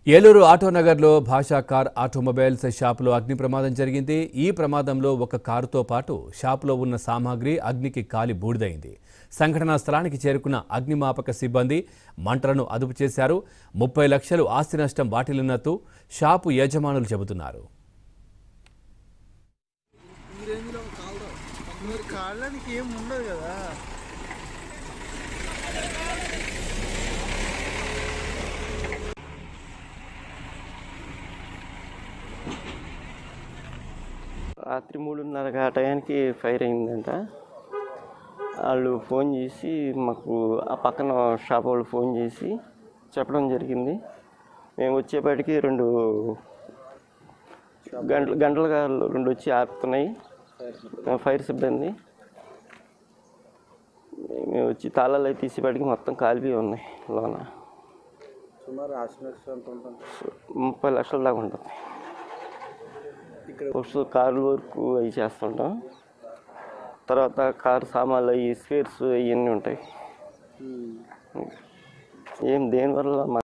ఏలూరు ఆటోనగర్లో భాషా car automobiles షాపులో అగ్ని ప్రమాదం జరిగింది ఈ ప్రమాదంలో ఒక కారుతో పాటు షాపులో ఉన్న సామాగ్రి అగ్నికి కాలి బూడిదైంది సంఘటనా స్థలానికి చేరుకున్న అగ్నిమాపక సిబ్బంది మంటలను అదుపు చేశారు ముప్పై లక్షలు ఆస్తి నష్టం వాటిల్లినట్టు షాపు యజమానులు చెబుతున్నారు మీరు కాళ్ళనికి ఏం ఉండదు కదా రాత్రి మూడున్నర ఆ టయానికి ఫైర్ అయిందంట వాళ్ళు ఫోన్ చేసి మాకు ఆ పక్కన షాప్ వాళ్ళు ఫోన్ చేసి చెప్పడం జరిగింది మేము వచ్చేపాటికి రెండు గంటలు గంటలుగా రెండు వచ్చి ఆపుతున్నాయి ఫైర్ సిబ్బంది మేము వచ్చి తాళాలు అయితే తీసేపాటికి మొత్తం కాలిపోయి ఉన్నాయి లోన సుమారు ఆశనర్స్ ఎంత ఉంటుంది ముప్పై లక్షల దాకా ఉంటుంది ఫస్ట్ కార్ల వరకు అవి చేస్తుంటాం తర్వాత కార్ సామాన్లు అవి స్పేర్స్ అవన్నీ ఉంటాయి ఏం దేనివల్ల